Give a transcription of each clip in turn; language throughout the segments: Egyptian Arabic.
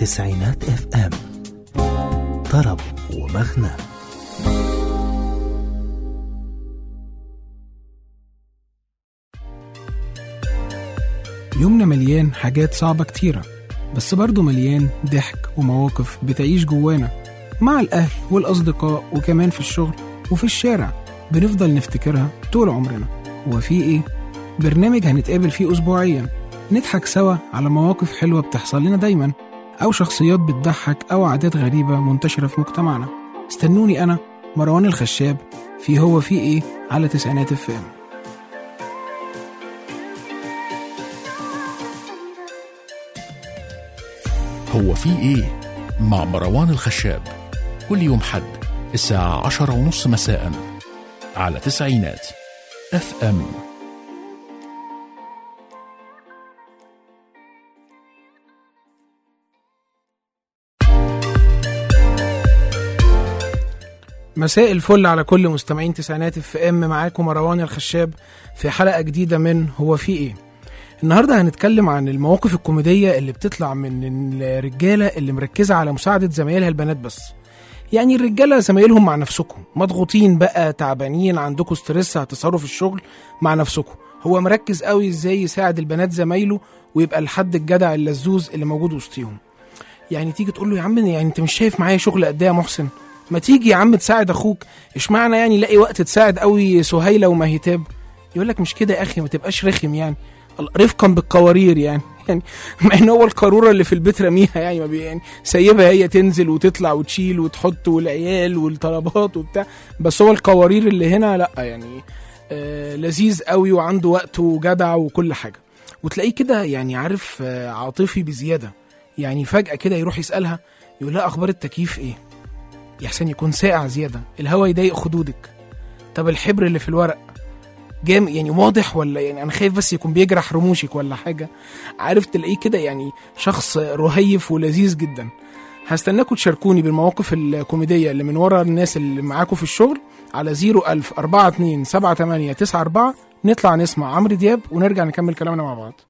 تسعينات اف ام طرب ومغنى يومنا مليان حاجات صعبة كتيرة بس برضه مليان ضحك ومواقف بتعيش جوانا مع الأهل والأصدقاء وكمان في الشغل وفي الشارع بنفضل نفتكرها طول عمرنا هو في إيه؟ برنامج هنتقابل فيه أسبوعيا نضحك سوا على مواقف حلوة بتحصل لنا دايما أو شخصيات بتضحك أو عادات غريبة منتشرة في مجتمعنا استنوني أنا مروان الخشاب في هو في إيه على تسعينات الفام هو في ايه مع مروان الخشاب كل يوم حد الساعة عشرة ونص مساء على تسعينات اف ام مساء الفل على كل مستمعين تسعينات اف ام معاكم مروان الخشاب في حلقه جديده من هو في ايه النهارده هنتكلم عن المواقف الكوميديه اللي بتطلع من الرجاله اللي مركزه على مساعده زمايلها البنات بس يعني الرجاله زمايلهم مع نفسكم مضغوطين بقى تعبانين عندكم ستريس هتسهروا في الشغل مع نفسكم هو مركز قوي ازاي يساعد البنات زمايله ويبقى الحد الجدع اللزوز اللي موجود وسطيهم يعني تيجي تقول له يا عم يعني انت مش شايف معايا شغل قد ايه يا محسن ما تيجي يا عم تساعد اخوك اشمعنى يعني لاقي وقت تساعد قوي سهيله ومهيتاب يقول لك مش كده يا اخي ما تبقاش رخم يعني رفقا بالقوارير يعني يعني مع ان هو القاروره اللي في البيت رميها يعني ما بي يعني سايبها هي تنزل وتطلع وتشيل وتحط والعيال والطلبات وبتاع بس هو القوارير اللي هنا لا يعني آه لذيذ قوي وعنده وقت وجدع وكل حاجه وتلاقيه كده يعني عارف آه عاطفي بزياده يعني فجاه كده يروح يسالها يقول لها اخبار التكييف ايه يحسن يكون ساقع زياده الهواء يضايق خدودك طب الحبر اللي في الورق جام يعني واضح ولا يعني انا خايف بس يكون بيجرح رموشك ولا حاجه عارف تلاقيه كده يعني شخص رهيف ولذيذ جدا هستناكم تشاركوني بالمواقف الكوميديه اللي من ورا الناس اللي معاكم في الشغل على 01000 42 78 94 نطلع نسمع عمرو دياب ونرجع نكمل كلامنا مع بعض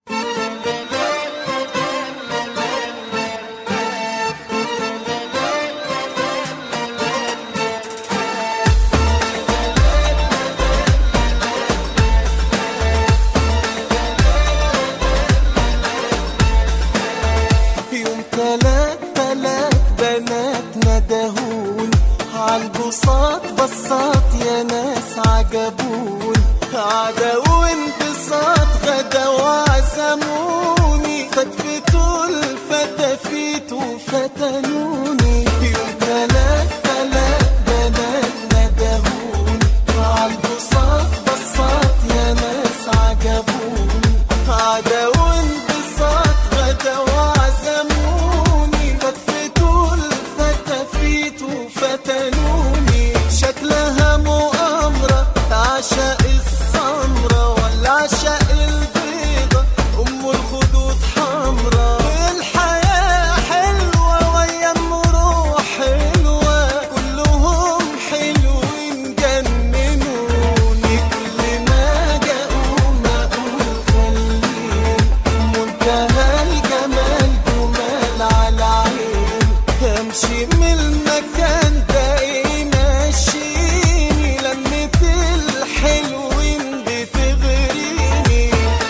يوم تلات تلات بنات ندهون عالبساط بساط يا ناس عجبون عدا وانبساط غدا وعزموني فتفتوا الفتافيت وفتنوني يوم تلات تلات بنات ندهون عالبساط بساط يا ناس عجبون عدا وانبساط غدا وعزموني فتفتوا الفتافيت وفتنوني شكلها مؤامرة عشاء السمرة ولا عشاء البيضة أم الخدود حمرا الحياة حلوة ويا روح حلوة كلهم حلوين جننوني كل ما جاءوا ما أقول خليهم منتهى الجمال جمال على عين امشي من المكان ده ايه ماشيني لمة الحلوين بتغريني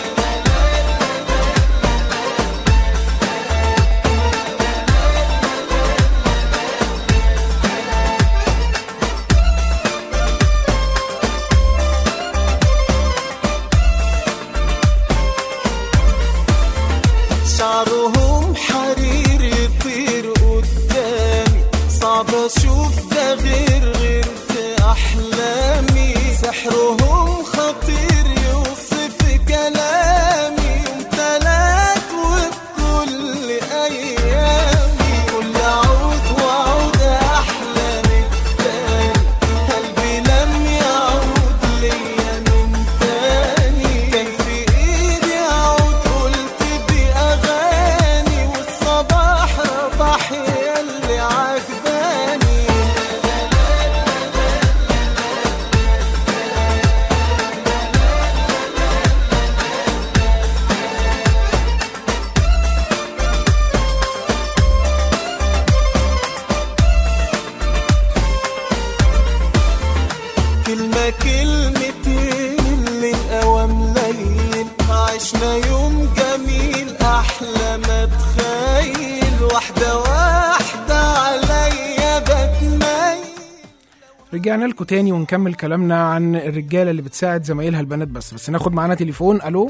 شعرهم حرير يطير قدامي صعب اشوف ده غير غير في احلامي سحرهم خطير يوصف كلامي يوم تلات وبكل ايامي كل عود وعود احلى من التاني قلبي لم يعود ليا من تاني كان في ايدي عود قلت باغاني رجعنا لكم تاني ونكمل كلامنا عن الرجاله اللي بتساعد زمايلها البنات بس بس ناخد معانا تليفون الو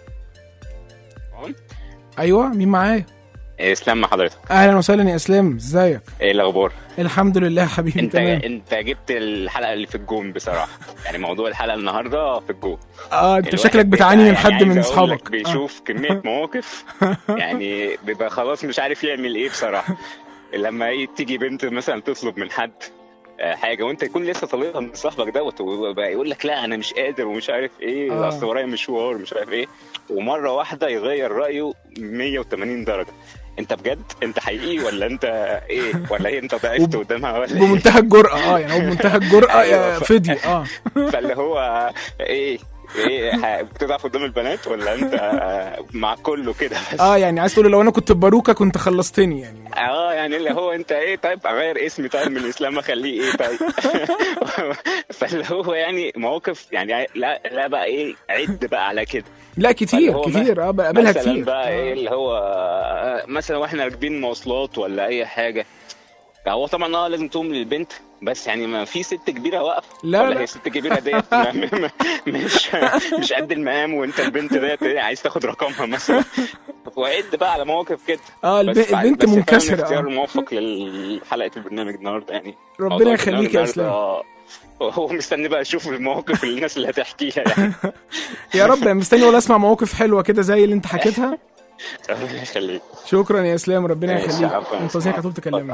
ايوه مين معايا اسلام مع حضرتك اهلا وسهلا يا اسلام ازيك ايه الاخبار الحمد لله حبيبي انت تمام انت جبت الحلقه اللي في الجون بصراحه يعني موضوع الحلقه النهارده في الجون اه انت الواحد شكلك بيبقى بتعاني من يعني حد عايز من أقول اصحابك لك آه. بيشوف كميه مواقف يعني بيبقى خلاص مش عارف يعمل ايه بصراحه لما ايه تيجي بنت مثلا تطلب من حد آه، حاجه وانت تكون لسه طالبها من صاحبك دوت ويبقى يقول لك لا انا مش قادر ومش عارف ايه آه. اصل ورايا مشوار مش عارف ايه ومره واحده يغير رايه 180 درجه انت بجد انت حقيقي ولا انت ايه ولا ايه انت ضعفت وب- قدامها ولا ايه بمنتهى الجرأة اه يعني هو بمنتهى الجرأة يا أيوة، ف- فدي اه فاللي هو ايه ايه ح- بتضعف قدام البنات ولا انت مع كله كده بس اه يعني عايز تقول لو انا كنت باروكة كنت خلصتني يعني اه يعني اللي هو انت ايه طيب اغير اسمي طيب من الاسلام اخليه ايه طيب فاللي هو يعني مواقف يعني لا لا بقى ايه عد بقى على كده لا كتير هو كتير اه بقابلها مثلا كتير بقى ايه آه. اللي هو آه، مثلا واحنا راكبين مواصلات ولا اي حاجه هو طبعا اه لازم تقوم للبنت بس يعني ما في ست كبيره واقفه لا، ولا لا. هي ست كبيره ديت ما- ما- مش مش قد المقام وانت البنت ديت إيه، عايز تاخد رقمها مثلا وعد بقى على مواقف كده اه الب- بس بعد- البنت بس فعلاً منكسرة اختيار اه موفق لحلقه البرنامج النهارده يعني ربنا موضوع يخليك يا البرنامج اسلام النهاردة، آه، هو مستني بقى اشوف المواقف اللي الناس اللي هتحكيها يعني يا رب مستني ولا اسمع مواقف حلوة كده زي اللي انت حكيتها ربنا يخليك شكرا يا اسلام ربنا ماشي، يخليك عفواً. منتظرك على طول تكلمني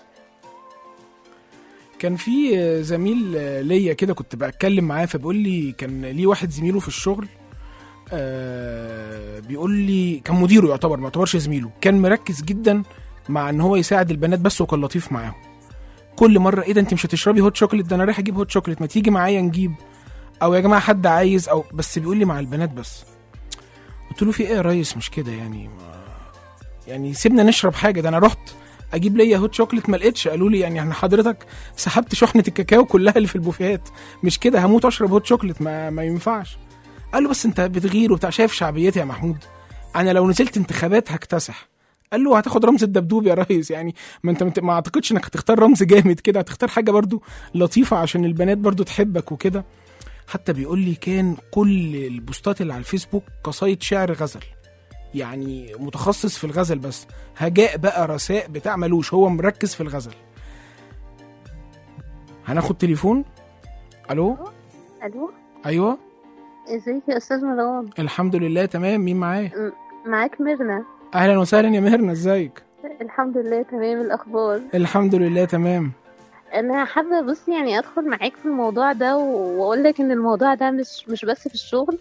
كان في زميل ليا كده كنت بتكلم معاه فبيقول لي كان ليه واحد زميله في الشغل آه بيقول لي كان مديره يعتبر ما يعتبرش زميله كان مركز جدا مع ان هو يساعد البنات بس وكان لطيف معاهم كل مره ايه ده انت مش هتشربي هوت شوكليت ده انا رايح اجيب هوت شوكليت ما تيجي معايا نجيب او يا جماعه حد عايز او بس بيقول لي مع البنات بس قلت له في ايه يا ريس مش كده يعني ما يعني سيبنا نشرب حاجه ده انا رحت اجيب ليا هوت شوكليت ما لقيتش قالوا لي يعني احنا حضرتك سحبت شحنه الكاكاو كلها اللي في البوفيهات مش كده هموت اشرب هوت شوكليت ما, ما ينفعش قال له بس انت بتغير وبتاع شايف شعبيتي يا محمود انا لو نزلت انتخابات هكتسح قال له هتاخد رمز الدبدوب يا ريس يعني ما انت مت- ما اعتقدش انك هتختار رمز جامد كده هتختار حاجه برضو لطيفه عشان البنات برضو تحبك وكده حتى بيقول لي كان كل البوستات اللي على الفيسبوك قصايد شعر غزل يعني متخصص في الغزل بس هجاء بقى رثاء بتاع ملوش هو مركز في الغزل هناخد تليفون الو الو ايوه ازيك يا استاذ مروان الحمد لله تمام مين معايا معاك ميرنا اهلا وسهلا يا مهرنا ازيك الحمد لله تمام الاخبار الحمد لله تمام انا حابه بص يعني ادخل معاك في الموضوع ده و- واقول لك ان الموضوع ده مش مش بس في الشغل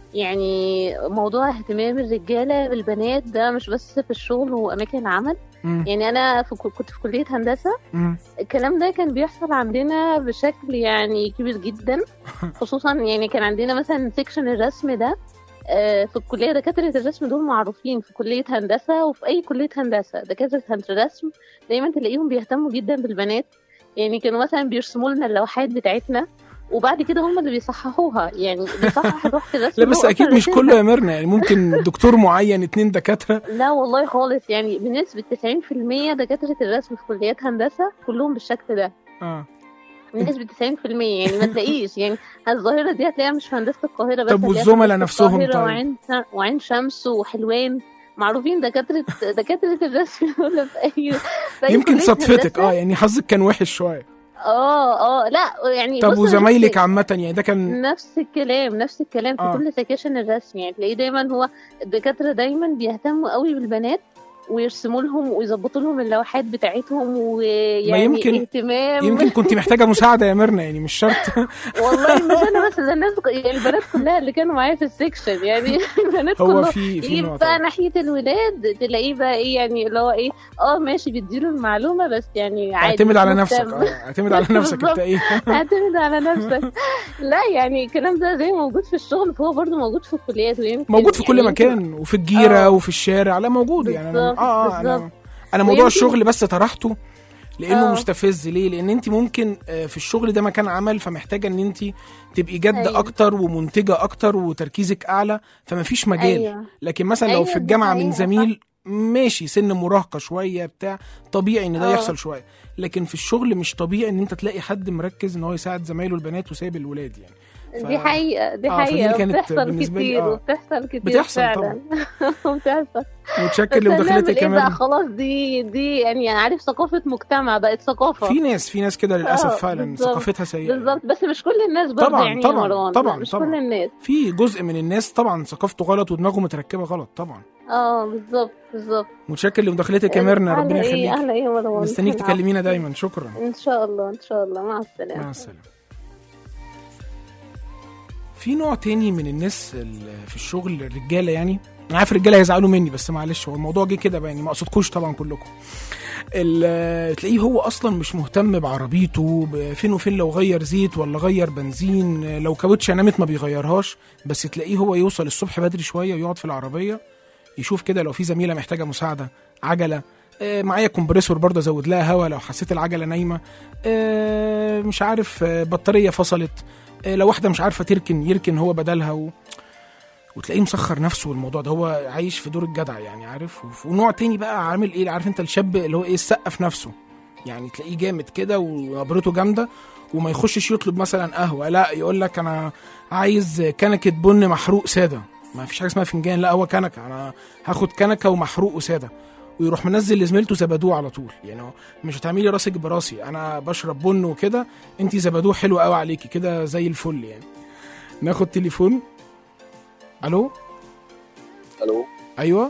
يعني موضوع اهتمام الرجاله بالبنات ده مش بس في الشغل واماكن العمل مم. يعني انا في كنت في كليه هندسه مم. الكلام ده كان بيحصل عندنا بشكل يعني كبير جدا خصوصا يعني كان عندنا مثلا سيكشن الرسم ده آه، في الكلية دكاترة الرسم دول معروفين في كلية هندسة وفي أي كلية هندسة دكاترة الرسم دايما تلاقيهم بيهتموا جدا بالبنات يعني كانوا مثلا بيرسموا لنا اللوحات بتاعتنا وبعد كده هم اللي بيصححوها يعني بيصحح لوحة الرسم لا بس هو اكيد أصلاً مش رسمها. كله يا ميرنا يعني ممكن دكتور معين اتنين دكاتره لا والله خالص يعني بنسبة 90% دكاترة الرسم في كليات هندسة كلهم بالشكل ده اه بنسبة 90% يعني ما تلاقيش يعني الظاهرة دي هتلاقيها مش في هندسة القاهرة بس طب هتلاقيها والزملاء في هندسة نفسهم القاهرة طيب؟ وعين وعين شمس وحلوان معروفين دكاترة دكاترة الرسم دول في أي في أي يمكن كلية صدفتك هندسة. اه يعني حظك كان وحش شويه اه اه لا يعني طب بص وزمايلك نفس- عامه يعني ده كان نفس الكلام نفس الكلام في آه. كل سكاشن الرسم يعني تلاقيه دايما هو الدكاترة دايما بيهتموا قوي بالبنات ويرسموا لهم ويظبطوا لهم اللوحات بتاعتهم ويعني يمكن- اهتمام يمكن كنت محتاجه مساعده يا ميرنا يعني مش شرط والله مش انا بس ده الناس يعني البنات كلها اللي كانوا معايا في السكشن يعني البنات هو كلهم في في يجي نقطه بقى ناحيه الولاد تلاقيه بقى ايه يعني اللي هو ايه اه ماشي بيديله المعلومه بس يعني عادي اعتمد على مش نفسك مهتم. اه اعتمد على نفسك انت بالظبط. ايه اعتمد على نفسك لا يعني الكلام ده زي موجود في الشغل فهو برضه موجود في الكليات ويمكن موجود في كل يعني يمكن- مكان وفي الجيره آه. وفي الشارع لا موجود يعني أنا بالظبط، اه اه انا بالظبط. انا موضوع ويمكن- الشغل بس طرحته لانه آه. مستفز ليه لان انت ممكن آه، في الشغل ده مكان عمل فمحتاجه ان انت تبقي جد أيوة. اكتر ومنتجه اكتر وتركيزك اعلى فما فيش مجال أيوة. لو لكن مثلا لو أيوة، في دي الجامعه من حقيقة، زميل ماشي سن مراهقه شويه بتاع طبيعي ان ده آه. يحصل شويه لكن في الشغل مش طبيعي ان انت تلاقي حد مركز ان هو يساعد زمايله البنات وسايب الولاد يعني ف- دي حقيقة دي آه، فدي حقيقة كانت بتحصل بالنسبة لي، كتير آه. وبتحصل كتير بتحصل فعلا بتحصل متشكر بس هنعمل لمداخلتك ايه يا بقى مريم خلاص دي دي يعني عارف ثقافة مجتمع بقت ثقافة في ناس في ناس كده للاسف آه، فعلا بالظبط. ثقافتها سيئه بالظبط بس مش كل الناس برضه طبعاً، يعني طبعاً، يا مروان طبعاً، مش طبعاً. كل الناس في جزء من الناس طبعا ثقافته غلط ودماغه متركبه غلط طبعا اه بالظبط بالظبط متشكر لمداخلتك يا ميرنا أهلا ربنا ايه يخليك اهلا ايه يا مروان مستنيك العفو. تكلمينا دايما شكرا ان شاء الله ان شاء الله مع السلامة مع السلامه في نوع تاني من الناس ال- في الشغل الرجاله يعني انا عارف الرجاله هيزعلوا مني بس معلش هو الموضوع جه كده بقى يعني ما اقصدكوش طبعا كلكم ال- تلاقيه هو اصلا مش مهتم بعربيته ب- فين وفين لو غير زيت ولا غير بنزين لو كاوتش نامت ما بيغيرهاش بس تلاقيه هو يوصل الصبح بدري شويه ويقعد في العربيه يشوف كده لو في زميله محتاجه مساعده عجله آه، معايا كومبريسور برضه ازود لها هوا لو حسيت العجله نايمه آه، مش عارف آه، بطاريه فصلت آه، لو واحده مش عارفه تركن يركن هو بدلها و... وتلاقيه مسخر نفسه الموضوع ده هو عايش في دور الجدع يعني عارف وف- ونوع تاني بقى عامل ايه عارف انت الشاب اللي هو ايه السقف نفسه يعني تلاقيه جامد كده ونبرته جامده وما يخشش يطلب مثلا قهوه لا يقول لك انا عايز كنكه بن محروق ساده ما فيش حاجه اسمها فنجان لا هو كنكه انا هاخد كنكه ومحروق وساده ويروح منزل لزميلته زبدوه على طول يعني هو مش هتعملي راسك براسي انا بشرب بن وكده انت زبدوه حلو قوي عليكي كده زي الفل يعني ناخد تليفون الو الو ايوه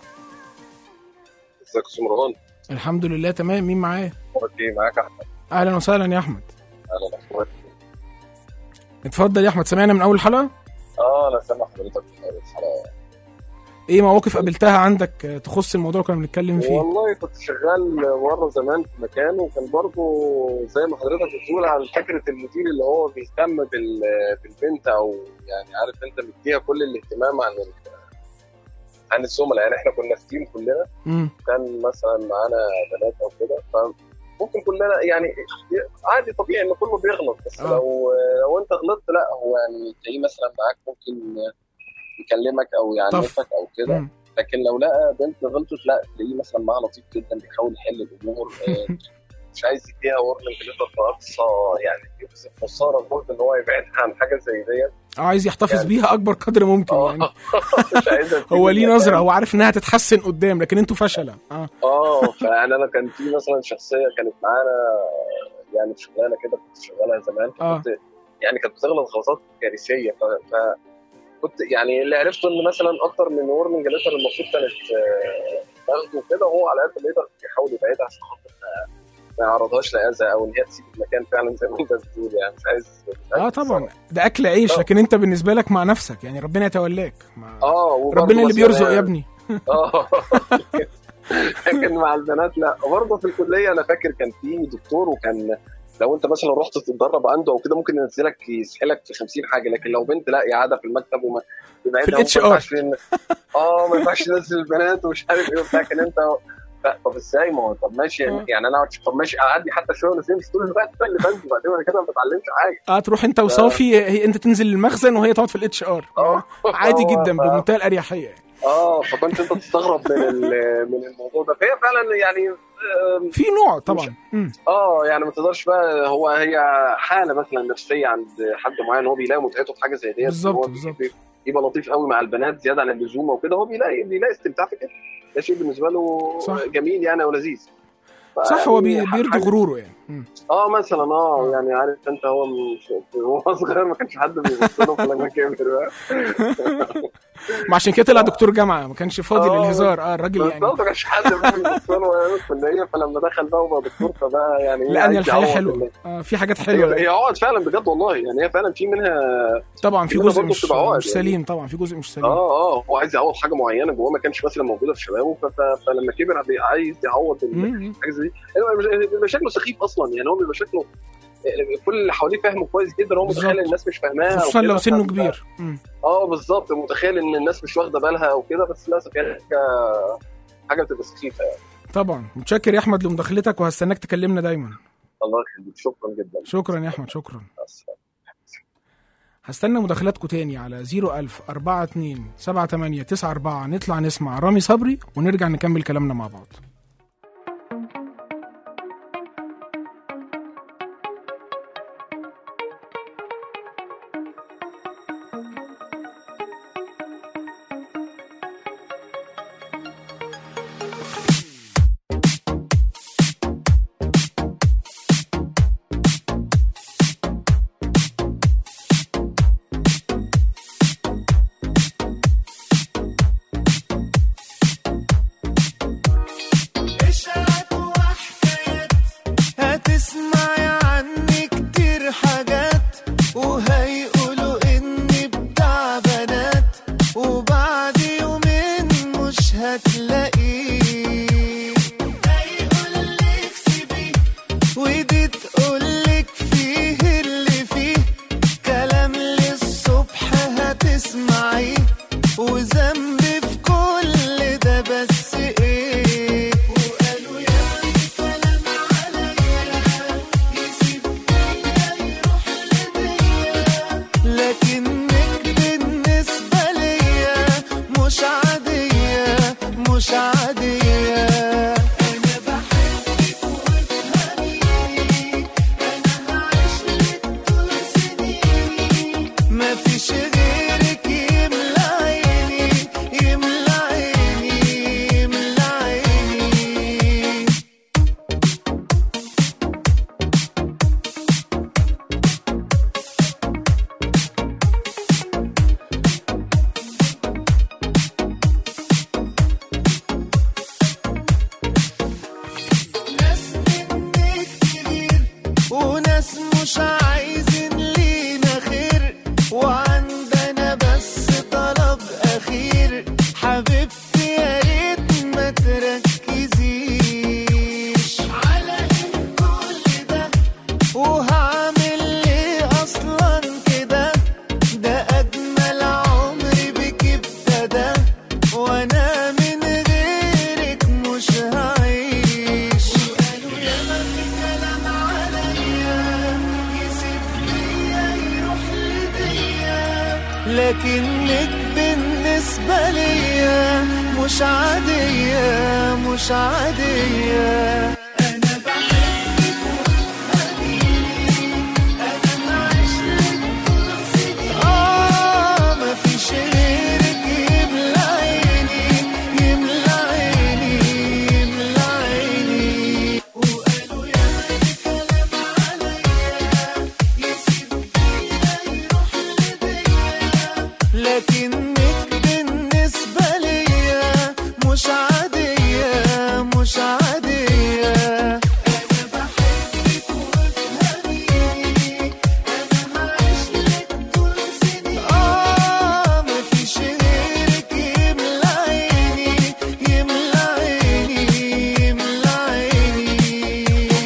ازيك يا استاذ مروان الحمد لله تمام مين معايا اخبارك ايه معاك احمد اهلا وسهلا يا احمد اهلا اخبارك اتفضل يا احمد سمعنا من اول حلقه اه انا سامع حضرتك في أول الحلقه ايه مواقف قابلتها عندك آه، تخص الموضوع اللي كنا بنتكلم فيه والله كنت شغال مره زمان في مكان وكان برضه زي ما حضرتك بتقول عن فكره المدير اللي هو بيهتم بال- بالبنت او يعني عارف انت مديها كل الاهتمام عن ال- عن الزملاء يعني احنا كنا في تيم كلنا امم كان مثلا معانا بنات او كده فممكن كلنا يعني عادي طبيعي ان كله بيغلط بس آه. لو لو انت غلطت لا هو يعني تلاقيه مثلا معاك ممكن يكلمك او يعنفك او كده مم. لكن لو لقى بنت غلطت لا تلاقيه مثلا معاها لطيف جدا بيحاول يحل الامور آه، مش عايز يديها ورنينج ليتر في اقصى يعني يبذل خساره جهد ان هو يبعدها عن حاجه زي ديت آه، عايز يحتفظ يعني- بيها اكبر قدر ممكن يعني اه مش عايزها تيجي هو ليه مكان. نظره هو عارف انها تتحسن قدام لكن انتوا فشله اه اه فيعني انا كان في مثلا شخصيه كانت معانا يعني في شغلانه كده كنت شغالها زمان آه. فكنت يعني كانت بتغلط غلطات كارثيه ف... ف... كنت يعني اللي عرفته ان مثلا اكتر من ورنينج ليتر المفروض كانت آه، تاخده كده وهو على قد ما يقدر يحاول يبعدها عشان خاطر ما- ما يعرضهاش لاذى او ان هي تسيب المكان فعلا زي ما انت بتقول يعني مش عايز مش عايز اه طبعا ده اكل عيش آه. لكن انت بالنسبه لك مع نفسك يعني ربنا يتولاك ما اه وبرضه ربنا اللي مثلاً بيرزق يعني- يا ابني اه لكن مع البنات لا برضه في الكليه انا فاكر كان في دكتور وكان لو انت مثلا رحت تتدرب عنده او كده ممكن ينزلك يسحلك في 50 حاجه لكن لو بنت لا قاعده في المكتب وما يبعدها في ال وما HR. ينفعش إن- اه ما ينفعش تنزل البنات ومش عارف ايه وبتاع لكن انت لا طب ازاي ما هو طب ماشي آه. يعني انا أقعد- طب ماشي اعدي حتى شويه بس مش طول الوقت اللي بنزل وبعدين انا كده ما بتعلمش حاجه اه تروح انت وصافي هي انت تنزل المخزن وهي تقعد في الاتش ار اه عادي آه، جدا ف- بمنتهى الاريحيه يعني. اه فكنت انت تستغرب من ال- من الموضوع ده فهي فعلا يعني آم، في نوع طبعا مم. اه يعني ما تقدرش بقى هو هي حاله مثلا نفسيه عند حد معين هو بيلاقي متعته في حاجه زي ديت بالظبط، هو بالظبط. بي- يبقى لطيف قوي مع البنات زياده عن اللزوم وكده هو بيلاقي بيلاقي استمتاع في كده ده شيء بالنسبه له صح. جميل يعني ولذيذ صح هو بي- فيعني بيرضي حاجة- غروره يعني مم. اه مثلا اه يعني عارف انت هو م- وهو صغير ما كانش حد بيبص له فلما كبر بقى ما عشان كده طلع دكتور جامعه ما كانش فاضي آه، للهزار اه الراجل بس يعني ما كانش حد بيبص له وهو في الكليه فلما دخل بقى وبقى دكتور فبقى يعني إيه، لان عايز الحياه يعوض حلوه ال- آه في حاجات هي حلوه هي عقد فعلا بجد والله يعني هي فعلا في منها طبعا في منها جزء برضه مش بتبقى عقد مش يعني. سليم طبعا في جزء مش سليم اه اه هو عايز يعوض حاجه معينه جواه ما كانش مثلا موجوده في شبابه ف- ف- فلما كبر بي- عايز يعوض ال- مم. حاجه زي دي هو بيبقى شكله سخيف اصلا يعني هو بيبقى شكله كل اللي حواليه فاهمه كويس جدا هو بالظبط. متخيل الناس مش فاهماها خصوصا وكده، لو سنه ف- كبير مم. اه بالظبط متخيل ان الناس مش واخده بالها او كده بس للاسف يعني حاجه حاجه بتبقى سخيفه يعني طبعا متشكر يا احمد لمداخلتك وهستناك تكلمنا دايما الله يخليك شكرا جدا شكرا يا احمد شكرا مع السلامة. هستنى مداخلاتكم تاني على 01000 42 78 94 نطلع نسمع رامي صبري ونرجع نكمل كلامنا مع بعض إشاعات وحكايات هتسمعي عني كتير حاجات وهيقولوا إني بتاع بنات وبعد يومين مش هتلاقيه هيقولك سيبيه ودي تقولك فيه اللي فيه كلام للصبح هتسمعيه وذنبي في كل ده بس ايه وقالوا يا كلام عليا يسيب بيا يروح لبيا لكنك بالنسبة ليا مش عادية مش عادية أنا بحبك وافهميني أنا هعيش لك طول سنيني مفيش غيرك يملى عيني يملى عيني يملى عيني ناس منك كتير وناس مش عايزين لينا خير وعندنا بس طلب اخير حبيبتي يا ريت ما تركزيش على إيه كل ده وهعمل ليه اصلا كده ده اجمل عمري بك ابتدى وانا من غيرك مش هعيش وقالوا يا ما في كلام عليا يسيب ليا يروح لديا لكنك بالنسبة ليا مش عادية مش عادية أنا بحبك وبتحبيني أنا معيش لك طول سنين آه مفيش غيرك يملى عيني يملى عيني يملى عيني وقالوا يا مالك كلام عليا يسيب بيا يروح لبيا لكنك بالنسبة ليا مش عادية مش عادية أنا بحبك وافهميني أنا هعيش لك طول سنين آه مفيش غيرك يملى عيني يملى عيني يملى عيني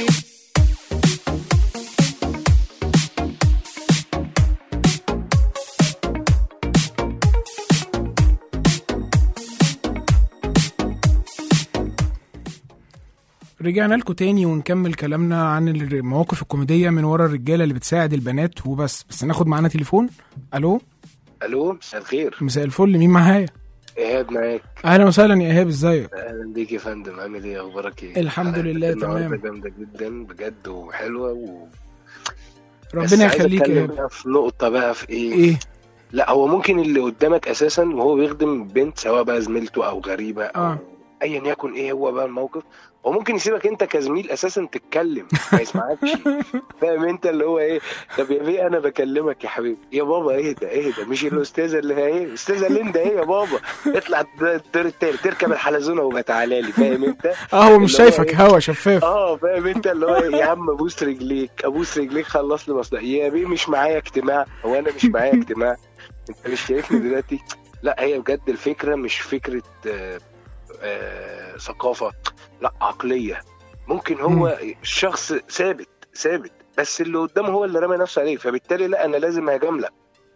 رجعنا لكم تاني ونكمل كلامنا عن المواقف الكوميدية من ورا الرجالة اللي بتساعد البنات وبس بس ناخد معانا تليفون ألو الو مساء الخير مساء الفل مين معايا ايهاب معاك أهلا وسهلا يا إيهاب ازيك اهلا بيك يا فندم عامل ايه اخبارك ايه الحمد حلقتك لله، النهاردة تمام. جامده جدا بجد وحلوه و... بس ربنا عايز يخليك يا أتكلم إيهاب بقى في نقطه بقى في ايه, إيه لا هو ممكن اللي قدامك اساسا وهو بيخدم بنت سواء بقى زميلته او غريبه او آه. ايا يكن ايه هو بقى الموقف هو ممكن يسيبك انت كزميل اساسا تتكلم ما يسمعكش فاهم انت اللي هو ايه طب يا بيه انا بكلمك يا حبيبي يا بابا ايه ده ايه ده مش الاستاذه اللي هي ايه استاذه ليندا ايه يا بابا اطلع الدور التاني تركب الحلزونه وبتعالى لي فاهم انت اه هو مش اللي هو شايفك إيه؟ هوا شفاف اه فاهم انت اللي هو يا عم ابوس رجليك ابوس رجليك خلص لي مصلحه يا بيه مش معايا اجتماع هو انا مش معايا اجتماع انت مش شايفني دلوقتي لا هي بجد الفكره مش فكره آه آه ثقافه لا عقليه ممكن هو الشخص ثابت ثابت بس اللي قدامه هو اللي رمى نفسه عليه فبالتالي لا انا لازم هجاملك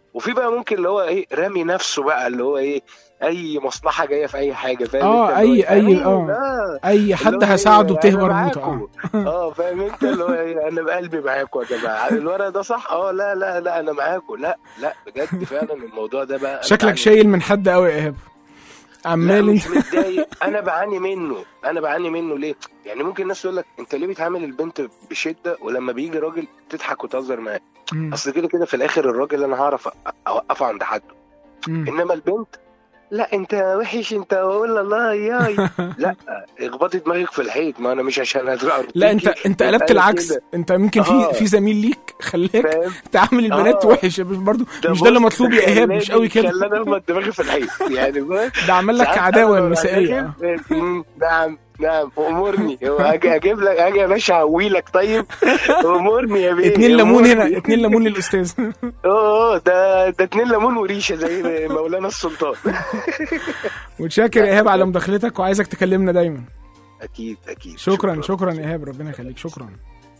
وفي بقى ممكن اللي هو ايه رامي نفسه بقى اللي هو ايه اي مصلحه جايه في اي حاجه فاهم اه انت اللي هو اي اي أمين، اه آه. اي اللي حد هو إيه، هساعده أنا تهبر موته اه معاكم. اه فاهم انت اللي هو ايه انا بقلبي معاكم يا جماعه الورق ده صح اه لا لا لا انا معاكم لا لا بجد فعلا الموضوع ده بقى أنا شكلك بعاني شايل من حد قوي يا ايهاب لا عمال مش انت متضايق انا بعاني منه انا بعاني منه ليه يعني ممكن الناس تقول لك انت ليه بتعامل البنت بشده ولما بيجي راجل تضحك وتهزر معاه مم. اصل كده كده في الاخر الراجل انا هعرف أ- اوقفه عند حده مم. انما البنت لا انت وحش انت اقول الله ياي لا اخبطي دماغك في الحيط ما انا مش عشان ادرق لا انت انت قلبت العكس انت ممكن في آه. في زميل ليك خلاك فاهم تعامل البنات آه. وحش مش برضو مش ده اللي بص، مطلوب يا ايهاب مش خلاني- قوي كده خلاني اخبط دماغي في الحيط يعني بص، ده عمل لك ساعات عداوه أنا ببقى النسائيه داخل، مم، نعم نعم امرني هو اجي اجيب لك اجي يا باشا اهويلك طيب امرني يا بيه اتنين ليمون أمرني. هنا اتنين ليمون للاستاذ اه ده ده اتنين ليمون وريشه زي مولانا السلطان وتشاكر يا ايهاب على مداخلتك وعايزك تكلمنا دايما اكيد اكيد شكرا شكرا يا ايهاب ربنا يخليك شكرا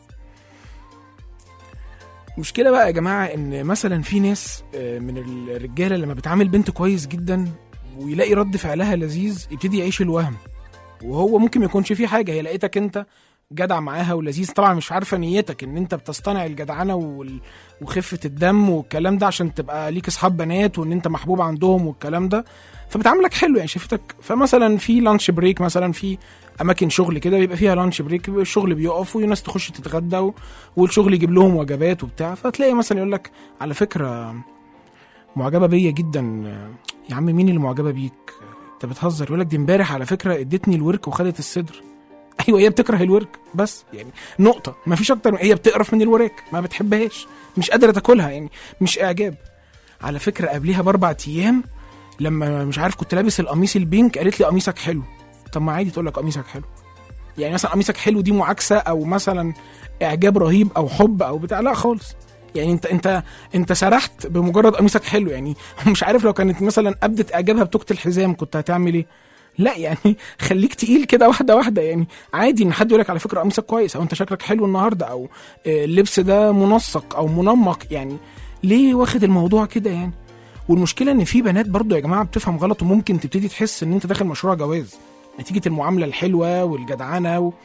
مشكلة بقى يا جماعة ان مثلا في ناس آه، من الرجالة لما بتعامل بنت كويس جدا ويلاقي رد فعلها لذيذ يبتدي يعيش الوهم وهو ممكن ما يكونش فيه حاجة هي لقيتك انت جدع معاها ولذيذ طبعا مش عارفة نيتك ان انت بتصطنع الجدعنة وال... وخفة الدم والكلام ده عشان تبقى ليك اصحاب بنات وان انت محبوب عندهم والكلام ده فبتعاملك حلو يعني شافتك فمثلا في لانش بريك مثلا في اماكن شغل كده بيبقى فيها لانش بريك بيبقى الشغل بيقف والناس تخش تتغدى و... والشغل يجيب لهم وجبات وبتاع فتلاقي مثلا يقول لك على فكره معجبه بيا جدا يا عم مين اللي معجبه بيك انت بتهزر يقول لك دي امبارح على فكره ادتني الورك وخدت الصدر ايوه هي بتكره الورك بس يعني نقطه ما فيش اكتر من هي بتقرف من الوراك ما بتحبهاش مش قادره تاكلها يعني مش اعجاب على فكره قبليها باربع ايام لما مش عارف كنت لابس القميص البينك قالت لي قميصك حلو طب ما عادي تقول لك قميصك حلو يعني مثلا قميصك حلو دي معاكسه او مثلا اعجاب رهيب او حب او بتاع لا خالص يعني انت انت انت سرحت بمجرد قميصك حلو يعني مش عارف لو كانت مثلا ابدت اعجابها بتوكة الحزام كنت هتعمل ايه لا يعني خليك تقيل كده واحده واحده يعني عادي ان حد يقول لك على فكره قميصك كويس او انت شكلك حلو النهارده او آه، اللبس ده منسق او منمق يعني ليه واخد الموضوع كده يعني والمشكله ان في بنات برضو يا جماعه بتفهم غلط وممكن تبتدي تحس ان انت داخل مشروع جواز نتيجه المعامله الحلوه والجدعنه و...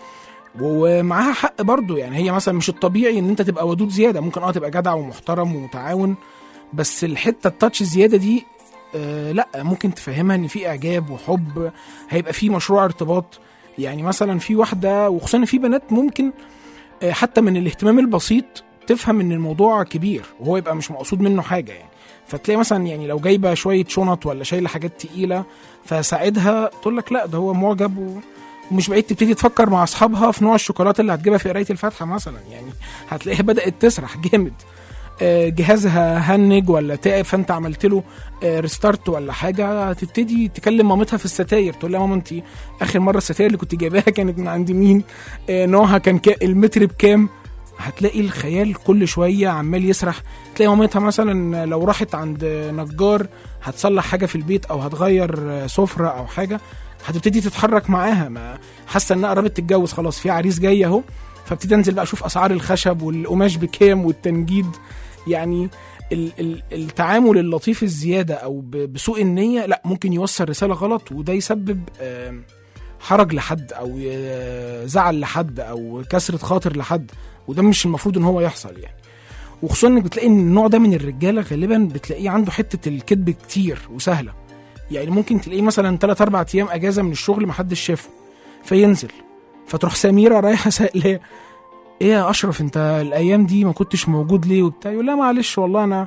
ومعاها حق برضو يعني هي مثلا مش الطبيعي ان انت تبقى ودود زياده ممكن اه تبقى جدع ومحترم ومتعاون بس الحته التاتش الزياده دي آه لا ممكن تفهمها ان في اعجاب وحب هيبقى في مشروع ارتباط يعني مثلا في واحده وخصوصا إن في بنات ممكن آه حتى من الاهتمام البسيط تفهم ان الموضوع كبير وهو يبقى مش مقصود منه حاجه يعني فتلاقي مثلا يعني لو جايبه شويه شنط ولا شايله حاجات تقيله فساعدها تقول لك لا ده هو معجب و... ومش بعيد تبتدي تفكر مع اصحابها في نوع الشوكولاته اللي هتجيبها في قرايه الفاتحه مثلا يعني هتلاقيها بدات تسرح جامد آه، جهازها هنج ولا تعب فانت عملت له ريستارت ولا حاجه هتبتدي تكلم مامتها في الستاير تقول لها ماما انت اخر مره الستاير اللي كنت جايباها كانت من عند مين آه، نوعها كان كا المتر بكام هتلاقي الخيال كل شويه عمال يسرح تلاقي مامتها مثلا لو راحت عند نجار هتصلح حاجه في البيت او هتغير سفره او حاجه هتبتدي تتحرك معاها ما حاسه انها قربت تتجوز خلاص في عريس جاي اهو فابتدي انزل بقى اشوف اسعار الخشب والقماش بكام والتنجيد يعني ال- ال- التعامل اللطيف الزياده او ب- بسوء النيه لا ممكن يوصل رساله غلط وده يسبب آم، حرج لحد او ي- زعل لحد او كسره خاطر لحد وده مش المفروض ان هو يحصل يعني وخصوصا انك بتلاقي ان النوع ده من الرجاله غالبا بتلاقيه عنده حته الكذب كتير وسهله يعني ممكن تلاقيه مثلا 3 4 ايام اجازه من الشغل محدش شافه فينزل فتروح سميره رايحه سائلاه ايه يا اشرف انت الايام دي ما كنتش موجود ليه وبتاع يقول لا معلش والله انا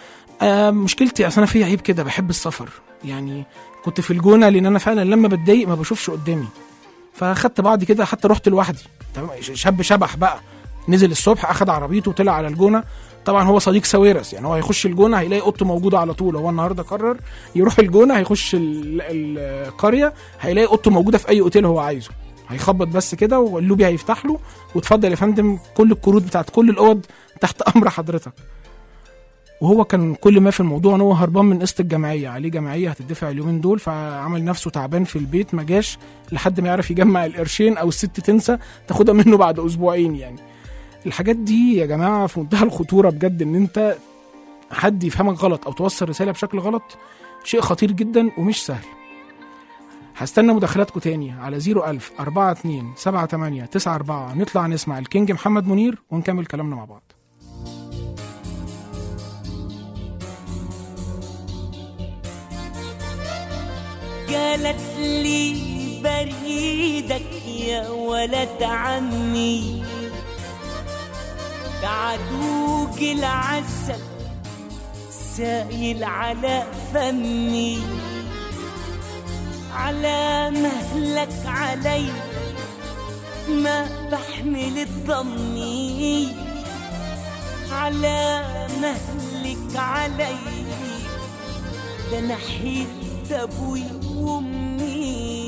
آه مشكلتي اصل انا في عيب كده بحب السفر يعني كنت في الجونه لان انا فعلا لما بتضايق ما بشوفش قدامي فاخدت بعضي كده حتى رحت لوحدي تمام شاب شبح بقى نزل الصبح اخد عربيته وطلع على الجونه طبعا هو صديق ساويرس يعني هو هيخش الجونه هيلاقي اوضته موجوده على طول هو النهارده قرر يروح الجونه هيخش ال- ال- القريه هيلاقي اوضته موجوده في اي اوتيل هو عايزه هيخبط بس كده واللوبي هيفتح له واتفضل يا فندم كل الكروت بتاعت كل الاوض تحت امر حضرتك وهو كان كل ما في الموضوع ان هو هربان من قسط الجمعيه عليه جمعيه هتدفع اليومين دول فعمل نفسه تعبان في البيت ما جاش لحد ما يعرف يجمع القرشين او الست تنسى تاخدها منه بعد اسبوعين يعني الحاجات دي يا جماعه في منتهى الخطوره بجد ان انت حد يفهمك غلط او توصل رساله بشكل غلط شيء خطير جدا ومش سهل هستنى مداخلاتكم تاني على 01000 42 78 94 نطلع نسمع الكينج محمد منير ونكمل كلامنا مع بعض قالت لي بريدك يا ولد عمي بعدوك العسل سايل على فمي على مهلك علي ما بحمل الضمي على مهلك علي ده نحيت ابوي وامي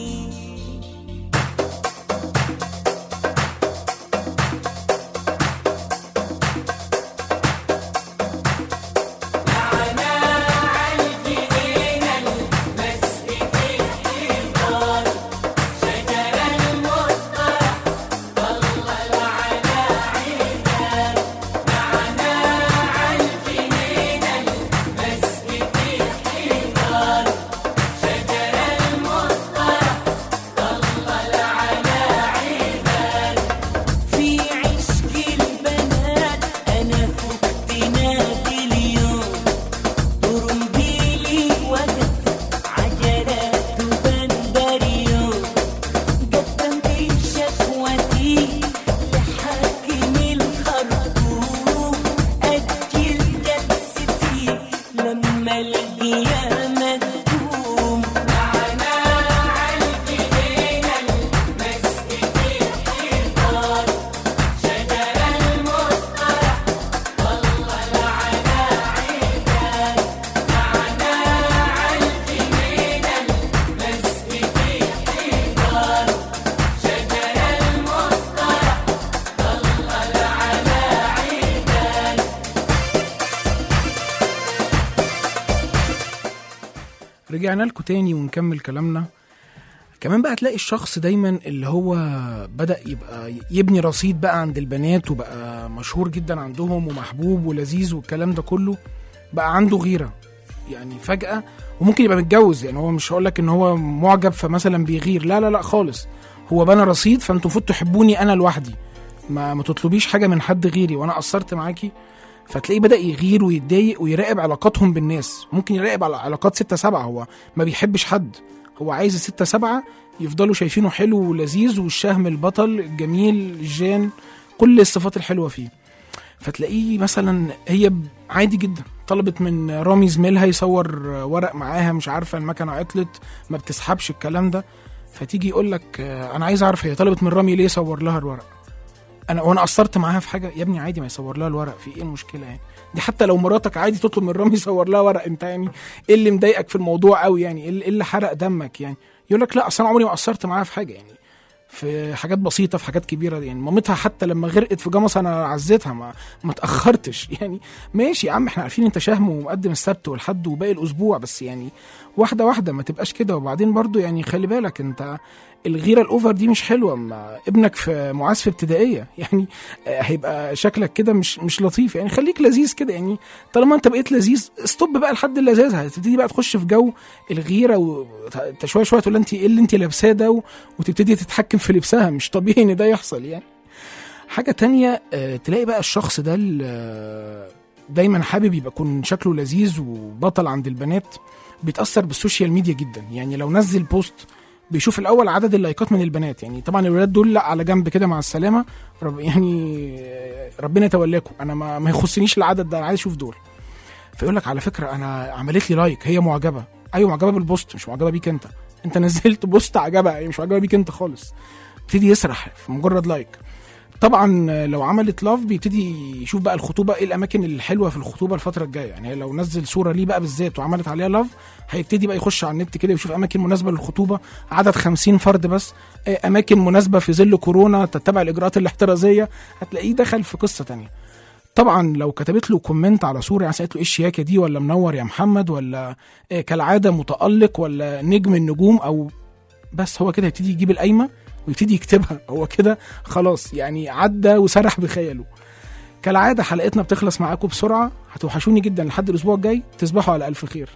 في عشق البنات انا فقت نادي اليوم طرمبيلي وقت عجلات وبندريون قدمت شكوتي لحاكم الخرطوم اجل جلستي لما القيامه تقوم معنا عالجنينه المسجد الحيطان شجر المصطلح والله لعنا عيدان معنا عالجنينه المسجد الحيطان شجر المصطلح والله لعنا عيدان رجعنا لكم تاني ونكمل كلامنا كمان بقى تلاقي الشخص دايما اللي هو بدأ يبقى يبني رصيد بقى عند البنات وبقى مشهور جدا عندهم ومحبوب ولذيذ والكلام ده كله بقى عنده غيرة يعني فجأة وممكن يبقى متجوز يعني هو مش هقول لك ان هو معجب فمثلا بيغير لا لا لا خالص هو بنى رصيد فانتوا المفروض تحبوني انا لوحدي ما ما تطلبيش حاجة من حد غيري وانا قصرت معاكي فتلاقيه بدأ يغير ويتضايق ويراقب علاقاتهم بالناس ممكن يراقب على علاقات ستة سبعة هو ما بيحبش حد هو عايز الستة سبعة يفضلوا شايفينه حلو ولذيذ والشهم البطل الجميل الجان كل الصفات الحلوة فيه فتلاقيه مثلا هي ب- عادي جدا طلبت من رامي زميلها يصور ورق معاها مش عارفة المكنة عطلت ما بتسحبش الكلام ده فتيجي يقول لك آه، انا عايز اعرف هي طلبت من رامي ليه يصور لها الورق انا وانا قصرت معاها في حاجه يا ابني عادي ما يصور لها الورق في ايه المشكله يعني دي حتى لو مراتك عادي تطلب من رامي يصور لها ورق انت يعني ايه اللي مضايقك في الموضوع قوي يعني ايه اللي- إيه اللي حرق دمك يعني يقول لك لا اصل انا عمري ما قصرت معاها في حاجه يعني في حاجات بسيطه في حاجات كبيره يعني مامتها حتى لما غرقت في جمص انا عزيتها ما ما اتاخرتش يعني ماشي يا عم احنا عارفين انت شهم ومقدم السبت والحد وباقي الاسبوع بس يعني واحده واحده ما تبقاش كده وبعدين برضو يعني خلي بالك انت الغيره الاوفر دي مش حلوه اما ابنك في معاذ ابتدائيه يعني آه، هيبقى شكلك كده مش مش لطيف يعني خليك لذيذ كده يعني طالما انت بقيت لذيذ ستوب بقى لحد اللذاذ هتبتدي بقى تخش في جو الغيره وانت شويه شويه تقول انت ايه اللي انت لابساه ده و- وتبتدي تتحكم في لبسها مش طبيعي ان ده يحصل يعني حاجه تانية آه، تلاقي بقى الشخص ده ال- آه، دايما حابب يبقى يكون شكله لذيذ وبطل عند البنات بيتاثر بالسوشيال ميديا جدا يعني لو نزل بوست بيشوف الاول عدد اللايكات من البنات يعني طبعا الولاد دول لا على جنب كده مع السلامه رب يعني آه، ربنا يتولاكم انا ما, ما يخصنيش العدد ده انا عايز اشوف دول فيقول لك على فكره انا عملت لي لايك هي معجبه ايوه معجبه بالبوست مش معجبه بيك انت انت نزلت بوست عجبها هي مش معجبه بيك انت خالص يبتدي يسرح في مجرد لايك طبعا لو عملت لاف بيبتدي يشوف بقى الخطوبه ايه الاماكن الحلوه في الخطوبه الفتره الجايه يعني لو نزل صوره ليه بقى بالذات وعملت عليها لاف هيبتدي بقى يخش على النت كده يشوف اماكن مناسبه للخطوبه عدد 50 فرد بس آه، اماكن مناسبه في ظل كورونا تتبع الاجراءات الاحترازيه هتلاقيه دخل في قصه تانية طبعا لو كتبت له كومنت على صوره يعني سالت له ايه الشياكه دي ولا منور يا محمد ولا آه، كالعاده متالق ولا نجم النجوم او بس هو كده يبتدي يجيب القايمه ويبتدي يكتبها هو كده خلاص يعني عدى وسرح بخياله كالعاده حلقتنا بتخلص معاكم بسرعه هتوحشوني جدا لحد الاسبوع الجاي تصبحوا على الف خير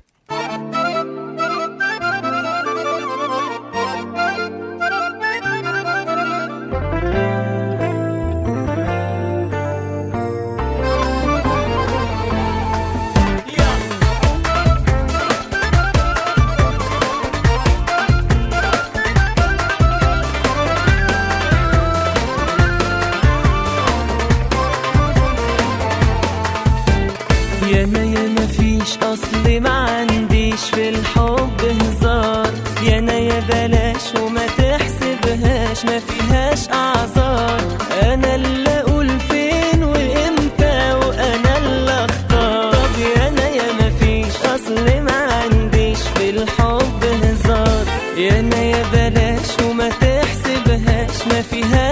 يانا يانا فيش اصل ما عنديش في الحب هزار يانا يا بلاش وما تحسبهاش ما فيهاش اعذار انا اللي اقول فين وامتى وانا اللي اختار طب يانا يا ما فيش اصل ما عنديش في الحب هزار يانا يا بلاش وما تحسبهاش ما فيهاش